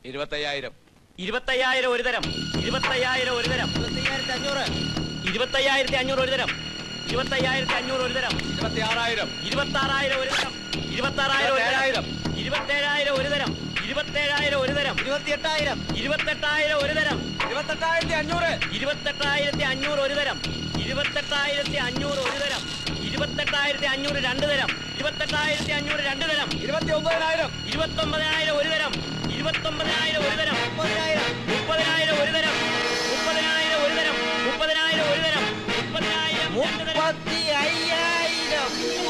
ഇരുപത്തയ്യായിരം ഇരുപത്തയ്യായിരം ഒരു തരം ഇരുപത്തയ്യായിരം ഒരു തരം ഇരുപത്തയ്യായിരത്തി അഞ്ഞൂറ് ഒരു തരം ഇരുപത്തയ്യായിരത്തി അഞ്ഞൂറ് ഒരു തരം ഇരുപത്തി ആറായിരം ഇരുപത്തി ആറായിരം ഒരു തരം ഇരുപത്താറായിരം ഒരു തരം ഇരുപത്തേഴായിരം ഒരു തരം ഇരുപത്തേഴായിരം ഒരു തരം ഇരുപത്തിയെട്ടായിരം ഇരുപത്തെട്ടായിരം ഒരു തരം ഇരുപത്തെട്ടായിരത്തി അഞ്ഞൂറ് ഇരുപത്തെട്ടായിരത്തി അഞ്ഞൂറ് ഒരു തരം ഇരുപത്തെട്ടായിരത്തി അഞ്ഞൂറ് ഒരു തരം ഇരുപത്തെട്ടായിരത്തി അഞ്ഞൂറ് രണ്ട് തരം ഇരുപത്തെട്ടായിരത്തി അഞ്ഞൂറ് രണ്ട് തരം ഇരുപത്തി ഒമ്പതിനായിരം ഇരുപത്തൊമ്പതിനായിരം ഒരു തരം ഇരുപത്തൊമ്പതിനായിരം ഒരു തരം മുപ്പതിനായിരം മുപ്പതിനായിരം ഒരു തരം മുപ്പതിനായിരം ഒരു തരം മുപ്പതിനായിരം ഒരു തരം മുപ്പതിനായിരം രണ്ട് തരം. മുപ്പത്തി അയ്യായിരം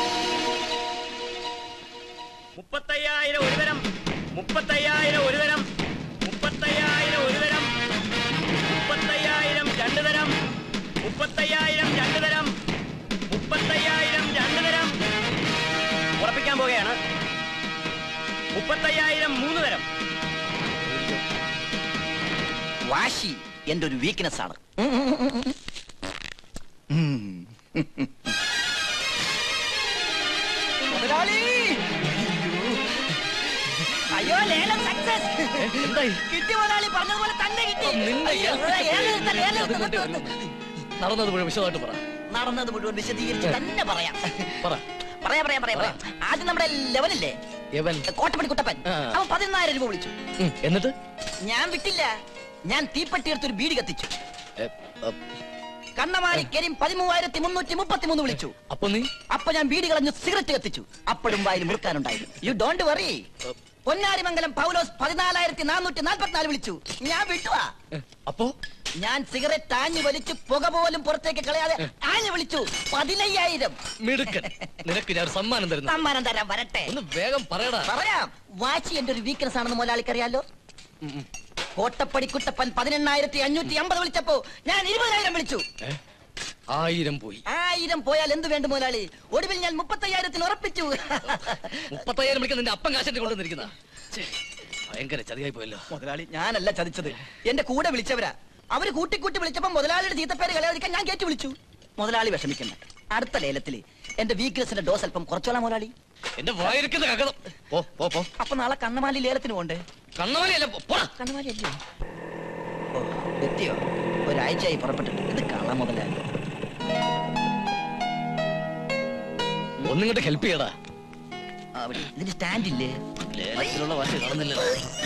മുപ്പത്തയ്യായിരം ഒരു തരം മുപ്പത്തയ്യായിരം ഒരു തരം മുപ്പത്തയ്യായിരം ഒരു തരം മുപ്പത്തയ്യായിരം രണ്ട് തരം മുപ്പത്തയ്യായിരം രണ്ട് തരം മുപ്പത്തയ്യായിരം രണ്ട് തരം ഉറപ്പിക്കാൻ പോകുകയാണ് മുപ്പത്തയ്യായിരം മൂന്ന് തരം വാശി എന്റെ ഒരു വീക്ക്നെസ് ആണ് മുതലാളി അയ്യോ ലേലം സക്സസ് എന്തായി കിട്ടി മുതലാളി പറഞ്ഞതുപോലെ തന്നെ കിട്ടി നിന്നെ അയ്യോ, ലേലം എടുത്ത, ലേലം എടുത്ത, കൊണ്ട് എടുത്ത, വരണം. നടന്നത് മുഴുവൻ വിശദമായിട്ട് പറ നടന്നത് മുഴുവൻ വിശദീകരിച്ച് തന്നെ പറയാം പറ പറയാം പറയാം പറയാം പറയാം ആദ്യം നമ്മുടെ ലെവലില്ലേ യവൻ കോട്ടപ്പടി കുട്ടപ്പൻ ആ. അവൻ പതിനായിരം രൂപ വിളിച്ചു ഉം, എന്നിട്ട് ഞാൻ വിട്ടില്ല ഞാൻ തീപ്പെട്ടി എടുത്തൊരു ബീഡി കത്തിച്ചു എ, അ, കണ്ണമാണി കരീം പതിമൂവായിരത്തി മുന്നൂറ്റി മുപ്പത്തി മൂന്ന് വിളിച്ചു അപ്പൊ നീ അപ്പൊ ഞാൻ ബീഡി കളഞ്ഞ് സിഗരറ്റ് കത്തിച്ചു അപ്പോഴും വായിൽ മുറുക്കാനുണ്ടായിരുന്നു you don't worry Ponnarimangalam Paulose പതിനാലായിരത്തി നാനൂറ്റി നാൽപ്പത്തിനാല് വിളിച്ചു ഞാൻ വിട്ടുവാ എ, അപ്പോ ഞാൻ സിഗരറ്റ് ആഞ്ഞു വലിച്ച് പുക പോലും പുറത്തേക്ക് കളയാതെ ആഞ്ഞു വിളിച്ചു പതിനയ്യായിരം മിടുക്കൻ നിനക്ക് ഞാൻ ഒരു സമ്മാനം തരുന്നു സമ്മാനം തരാൻ വരട്ടെ ഒന്ന് വേഗം പറയടാ പറയാം വാശി എന്റെ ഒരു വീക്ക്നെസ് ആണെന്ന് മുതലാളിക്കറിയാലോ കോട്ടപ്പടി കുട്ടപ്പൻ പതിനെണ്ണായിരത്തി അഞ്ഞൂറ്റി അമ്പത് വിളിച്ചപ്പോ ഞാൻ ഇരുപതിനായിരം വിളിച്ചു ഏ? ആയിരം പോയി ആയിരം പോയാൽ എന്ത് വേണ്ട മുതലാളി ഒടുവിൽ ഞാൻ മുപ്പത്തയ്യായിരത്തിന് ഉറപ്പിച്ചു മുപ്പത്തയ്യായിരം മണിക്ക് നിന്റെ അപ്പം കാശിന്റെ കൊണ്ടുവന്നിരിക്കുന്ന ഭയങ്കര ചതിയായി പോയല്ലോ മുതലാളി ഞാനല്ല ചതിച്ചത് എന്റെ കൂടെ വിളിച്ചവരാ അവര് കൂട്ടിക്കൂട്ടി വിളിച്ചപ്പോ മുതലാളിയുടെ ചീത്തപ്പേര് കളയാതിരിക്കാൻ ഞാൻ കേട്ടു വിളിച്ചു മുതലാളി വിഷമിക്കണ്ട അടുത്ത ലേലത്തില് എന്റെ വീക്ക്നെസിന്റെ ഡോസ് അല്പം കുറച്ചോളാം മുതലാളി എന്റെ വായിരിക്കുന്ന കകതം പോ പോ പോ അപ്പൊ നാളെ കണ്ണമാലി ലേലത്തിന് പോണ്ടേ കണ്ണവലിയല്ല പോടാ കണ്ണമാലി അല്ലയോ ഓ എത്തിയോ ഒരാഴ്ചയായി പുറപ്പെട്ടിട്ട് ഇത് കാണാൻ മുതലാളി ഒന്നിങ്ങോട്ട് ഹെൽപ്പ് ചെയ്യടാ അവിടെ ഇതിന് സ്റ്റാൻഡ് ഇല്ലേ ലേലത്തിലുള്ള വാശി നടന്നില്ല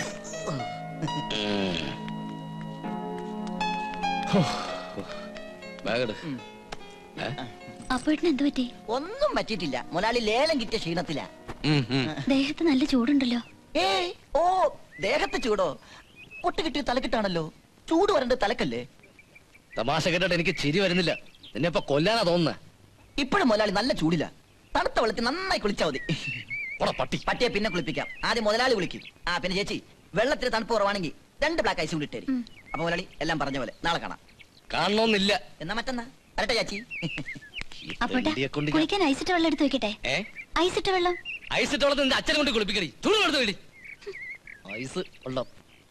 ബാഗട് അപ്പോഴത്തിന് എന്ത് പറ്റി ഒന്നും പറ്റിയിട്ടില്ല മുതലാളി ലേലം കിട്ടിയ ക്ഷീണത്തിലാ ദേഹത്ത് നല്ല ചൂടുണ്ടല്ലോ ഏയ് ഓ ദേഹത്ത് ചൂടോ പൊട്ട് കിട്ടിയ തലക്കിട്ടാണല്ലോ ചൂട് വരണ്ട തലക്കല്ലേ തമാശ കേട്ടിട്ട് എനിക്ക് ചിരി വരുന്നില്ല നിന്നെ ഇപ്പൊ കൊല്ലാനാ തോന്നുന്നേ ഇപ്പോഴും മുതലാളി നല്ല ചൂടില്ല തണുത്ത വെള്ളത്തിൽ നന്നായി കുളിച്ചാ മതി പോടാ പട്ടി പട്ടിയെ പിന്നെ കുളിപ്പിക്കാം ആദ്യം മുതലാളി കുളിക്കും ആ പിന്നെ ചേച്ചി വെള്ളത്തിൽ തണുപ്പ് കുറവാണെങ്കിൽ രണ്ട് ബ്ലാക്ക് ഐസ് കൂടി ഇട്ടേരി അപ്പൊ മുതലാളി എല്ലാം പറഞ്ഞ പോലെ നാളെ കാണാം കാണണമെന്നില്ല എന്നാ മറ്റന്നാ വരട്ടെ ചേച്ചി ഈ അപ്പോട്ടാ തെണ്ടിയെ കൊണ്ട് ഞാൻ- കുളിക്കാൻ ഐസിട്ട് വെള്ളം എടുത്ത് വെക്കട്ടെ ഏ ഐസിട്ട് വെള്ളം ഐസിട്ടോളത്ത് നിന്റെ അച്ഛനെ കൊണ്ട് കുളിപ്പിക്കടി ചൂട് കൊടുത്തു വേടി ഐസ് വെള്ളം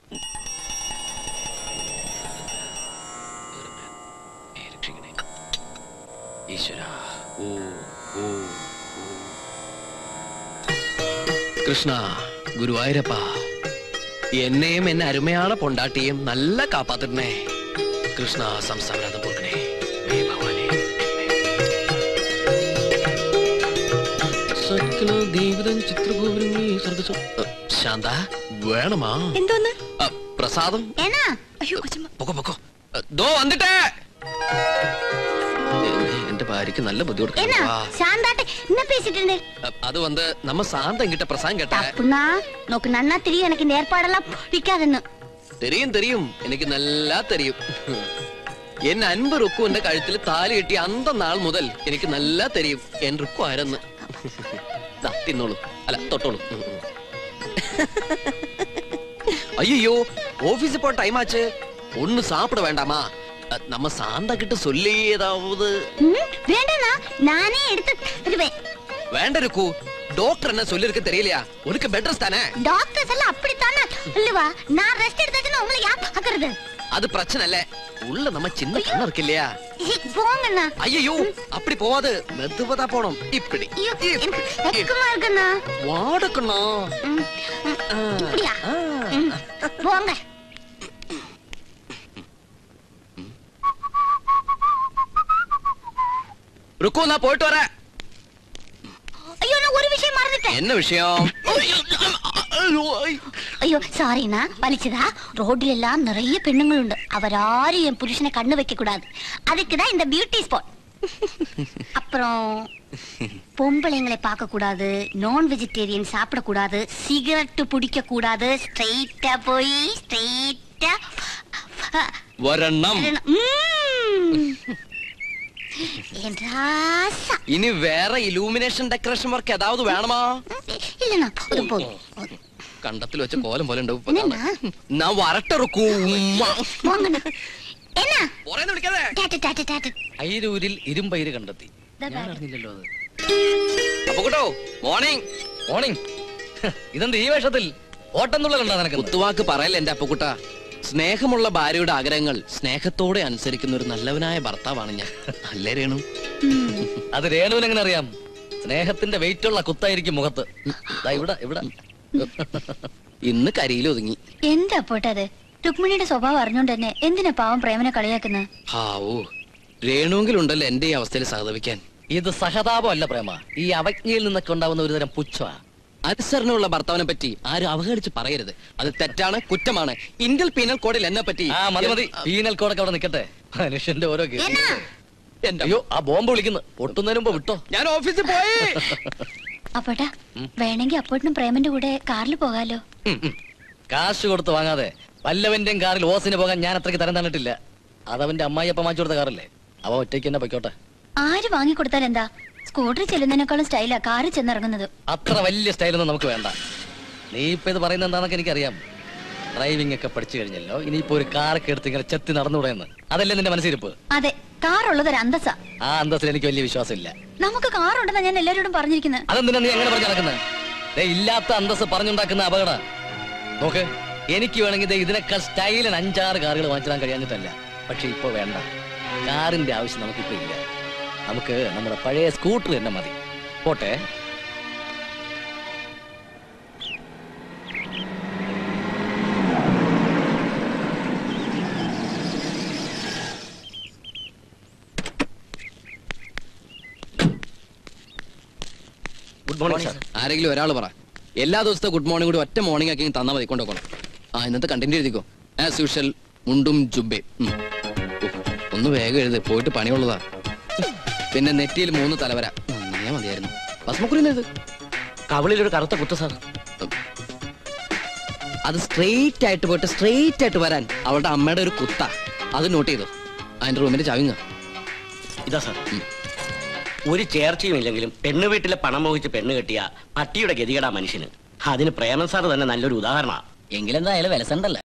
ഈശ്വര ഓ ഓ കൃഷ്ണ ഗുരുവായൂരപ്പ എന്നെയും എന്നെ അരുമയാണ് പൊണ്ടാട്ടിയും നല്ല കാപ്പാത്തിടണേ കൃഷ്ണ സംസ്ഥാനം പോക്കണേ ഹേ ഭഗവാനേ. സകല ദേവിതം ചിത്രഭൂമി സർഗസ ശാന്ത വേണമാ എന്തോന്ന് അ, പ്രസാദം ഏനാ അയ്യോ കൊച്ചമ്മ പൊക്കോ പൊക്കോ അ, ദോ വന്നിട്ടേ എന്നെ എന്റെ ഭാര്യക്ക് നല്ല ബുദ്ധി ஏன்னா കൊടുക്കണം சாந்தாட்டை என்ன பேசிட்டு இருந்தேன் അത് വന്ന് നമ്മ സാന്തം കിട്ട പ്രസാദം കേട്ട தப்புனா நோக்கு நன்னா தெரியும் எனக்கு இந்த ஏற்பாடெல்லாம் பிடிக்காதுன்னு തെരിയും തെരിയും എനിക്ക് നല്ല തെരിയും എന്നെ അൻപ് റുക്കു എന്റെ കഴുത്തിൽ താലി കെട്ടി അന്ത നാൾ മുതൽ എനിക്ക് നല്ല തെരിയും എൻ റുക്കു ആരെന്ന് ദാ, തിന്നോളൂ അല്ല തൊട്ടോളൂ ഉം, ഉം. ஐயோ ஆபீஸ் போ டைம் ஆச்சு ஒண்ணு சாப்பிட வேண்டாமா அ, நம்ம சாந்தா கிட்ட சொல்லி ஏதாவது ம், வேண்டாண்ணா நானே எடுத்து தருவேன் வேണ്ട இருக்கு டாக்டர் என்ன சொல்லிருக்கு தெரியலையா உனக்கு பெட் ரெஸ்ட் தானே டாக்டர்ஸ் எல்லாம் அப்படித்தானே இல்லவா நான் ரெஸ்ட் எடுத்தாச்சுன்னா உங்களை யார் பாக்குறது அது பிரச்சனை இல்ல உள்ள நம்ம சின்ன கண்ணு இருக்கு இல்லையா போங்கண்ணா ஐயோ அப்படி போவாது மெதுவதா போனோம் இப்படி ஐயோ எனக்கு இப்படி. வெக்கமா இருக்குண்ணா வாடக்கணும் ம், ம், இப்படியா ம். போங்க ருக்கு நான் போயிட்டு வரேன் ஐயோ நான் ஒரு விஷயம் மறந்துட்டேன் என்ன விஷயம் ஐயோ சாரிண்ணா வலிச்சுதா ரோட்ல எல்லாம் நிறைய பெண்ணுங்கள் உண்டு அவராரும் என் புருஷனை கண்ணு வைக்க கூடாது அதுக்குதான் இந்த பியூட்டி ஸ்பாட் அப்புறம் பொம்பளைங்களை பார்க்க கூடாது நான் வெஜிடேரியன் சாப்பிட கூடாது சிகரெட் பிடிக்க கூடாது ஸ்ட்ரெயிட்டா போய் ஸ்ட்ரெயிட்டா വരണം என் ராசா ഇനി വേറെ ഇലൂമിനേഷൻ ഡെക്കറേഷൻ വർക്ക് ഏതാവത് വേണമാ இல்லண்ணா போதும் போதும் போதும். കണ്ടത്തിൽ വെച്ച കോലം പോലെ ഉണ്ടാവും ഇപ്പൊ என்னண்ணா കാണാൻ. ഞാൻ വരട്ടെ റുക്കു ഉമ്മ. போங்கண்ணா என்ன പോരേന്ന് വിളിക്കാതെ ടാറ്റ ടാറ്റ ടാറ്റ അയിരൂരിൽ ഇരുമ്പയിര് കണ്ടെത്തി ദാ ഞാൻ ബാഗ്. അറിഞ്ഞില്ലല്ലോ അത് അപ്പൊ കേട്ടോ മോർണിംഗ് മോർണിംഗ് ഇതെന്ത് ഈ വേഷത്തിൽ ഓട്ടം തുള്ളലുണ്ടോ നിനക്ക് കുത്തുവാക്ക് പറയല്ല എന്റെ അപ്പക്കുട്ട സ്നേഹമുള്ള ഭാര്യയുടെ ആഗ്രഹങ്ങൾ സ്നേഹത്തോടെ അനുസരിക്കുന്ന ഒരു നല്ലവനായ ഭർത്താവാണ് ഞാൻ അല്ലേ രേണു അത് രേണുവിന് എങ്ങനെ അറിയാം സ്നേഹത്തിന്റെ വെയിറ്റ് ഉള്ള കുത്തായിരിക്കും മുഖത്ത് ദാ ഇവിടെ ഇവിടെ ഇന്ന് കരിയിൽ ഒതുങ്ങി എന്താ പോട്ടത് രുക്മിണിയുടെ സ്വഭാവം അറിഞ്ഞോണ്ട് തന്നെ എന്തിനാ പാവം പ്രേമനെ കളിയാക്കുന്നത് ഹാവൂ രേണുവെങ്കിലുണ്ടല്ലോ എന്റെ ഈ അവസ്ഥയിൽ സഹതപിക്കാൻ ഇത് സഹതാപമല്ല പ്രേമ ഈ അവജ്ഞയിൽ നിന്നൊക്കെ ഉണ്ടാവുന്ന ഒരു തരം പുച്ഛ അനുസരണമുള്ള ഭർത്താവിനെ പറ്റി ആരും അവഹേളിച്ച് പറയരുത് അത് തെറ്റാണ് കുറ്റമാണ് ഇന്ത്യൻ പീനൽ കോഡിൽ എന്നെ പറ്റി ആ മതി മതി പീനൽ കോടൊക്കെ അവിടെ നിക്കട്ടെ മനുഷ്യന്റെ ഓരോ കേസ്. എന്നാ എന്റെ അയ്യോ ആ ബോംബ് വിളിക്കുന്നു പൊട്ടുന്നതിന് മുമ്പ് വിട്ടോ ഞാൻ ഓഫീസിൽ പോയി അപ്പോട്ടാ വേണമെങ്കിൽ അപ്പോട്ടിനും പ്രേമന്റെ കൂടെ കാറിൽ പോകാലോ ഉം, ഉം. കാശ് കൊടുത്ത് വാങ്ങാതെ വല്ലവന്റെയും കാറിൽ ഓസിന് പോകാൻ ഞാൻ അത്രയ്ക്ക് തരം തന്നിട്ടില്ല അതവന്റെ അമ്മായിയപ്പ വാങ്ങിച്ചു കൊടുത്ത കാറല്ലേ അവ ഒറ്റയ്ക്ക് തന്നെ പൊയ്ക്കോട്ടെ ആര് വാങ്ങിക്കൊടുത്താൽ എന്താ സ്കൂട്ടറിൽ ചെല്ലുന്നതിനേക്കാളും സ്റ്റൈലാ കാറിൽ ചെന്നിറങ്ങുന്നത് അത്ര വലിയ സ്റ്റൈലൊന്നും നമുക്ക് വേണ്ട നീ ഇപ്പൊ ഇത് പറയുന്നത് എന്താണെന്നൊക്കെ എനിക്കറിയാം ഡ്രൈവിംഗ് ഒക്കെ പഠിച്ചു കഴിഞ്ഞല്ലോ ഇനിയിപ്പോ ഒരു കാറൊക്കെ എടുത്ത് ഇങ്ങനെ ചെത്തി നടന്നുകൂടെയെന്ന് അതല്ലേ നിന്റെ മനസ്സിരിപ്പ് അതെ കാറുള്ളത് ഒരു അന്തസ്സാ ആ അന്തസ്സിൽ എനിക്ക് വലിയ വിശ്വാസമില്ല നമുക്ക് കാറുണ്ടെന്നാ ഞാൻ എല്ലാവരോടും പറഞ്ഞിരിക്കുന്നത് അതെന്തിനാ നീ എങ്ങനെ പറഞ്ഞു നടക്കുന്നത് ദേ ഇല്ലാത്ത അന്തസ് പറഞ്ഞുണ്ടാക്കുന്ന അപകട നോക്ക് എനിക്ക് വേണമെങ്കിൽ ദേ ഇതിനേക്കാൾ സ്റ്റൈലിന് അഞ്ചാറ് കാറുകൾ വാങ്ങിച്ചിടാൻ കഴിയാഞ്ഞിട്ടല്ല പക്ഷെ ഇപ്പൊ വേണ്ട കാറിന്റെ ആവശ്യം നമുക്കിപ്പോ ഇല്ല നമുക്ക് നമ്മുടെ പഴയ സ്കൂട്ടർ തന്നെ മതി പോട്ടെ ഗുഡ് മോർണിംഗ് സാർ ആരെങ്കിലും ഒരാൾ പറ എല്ലാ ദിവസത്തെ ഗുഡ് മോർണിംഗ് കൂടി ഒറ്റ മോർണിംഗ് ആക്കി തന്നാൽ മതി കൊണ്ടുപോകണം ആ ഇന്നത്തെ കണ്ടന്റ് എഴുതിക്കോ ആസ് യൂഷ്വൽ മുണ്ടും ജുബേ ഉം. ഉഫ്, ഒന്ന് വേഗം എഴുത് പോയിട്ട് പണിയുള്ളതാ പിന്നെ നെറ്റിയിൽ മൂന്ന് തലവര നന്നായാ മതിയായിരുന്നു ഭസ്മക്കുറി എഴുത് കവിളിലൊരു കറുത്ത കുത്ത സാർ അത് സ്ട്രെയിറ്റ് ആയിട്ട് പോയിട്ട് സ്ട്രെയിറ്റ് ആയിട്ട് വരാൻ അവളുടെ അമ്മയുടെ ഒരു കുത്ത അത് നോട്ട് ചെയ്തു അതിന്റെ റൂമിന്റെ ചവിങ്ങ ഇതാ സാർ ഒരു ചേർച്ചയും ഇല്ലെങ്കിലും പെണ്ണ് വീട്ടിലെ പണം മോഹിച്ച് പെണ്ണ് കെട്ടിയ പട്ടിയുടെ ഗതികേടാ മനുഷ്യന് അതിന് പ്രേമൻ സാർ തന്നെ നല്ലൊരു ഉദാഹരണമാണ് എങ്കിലെന്താ അയാൾ വിലസണ്ടല്ലേ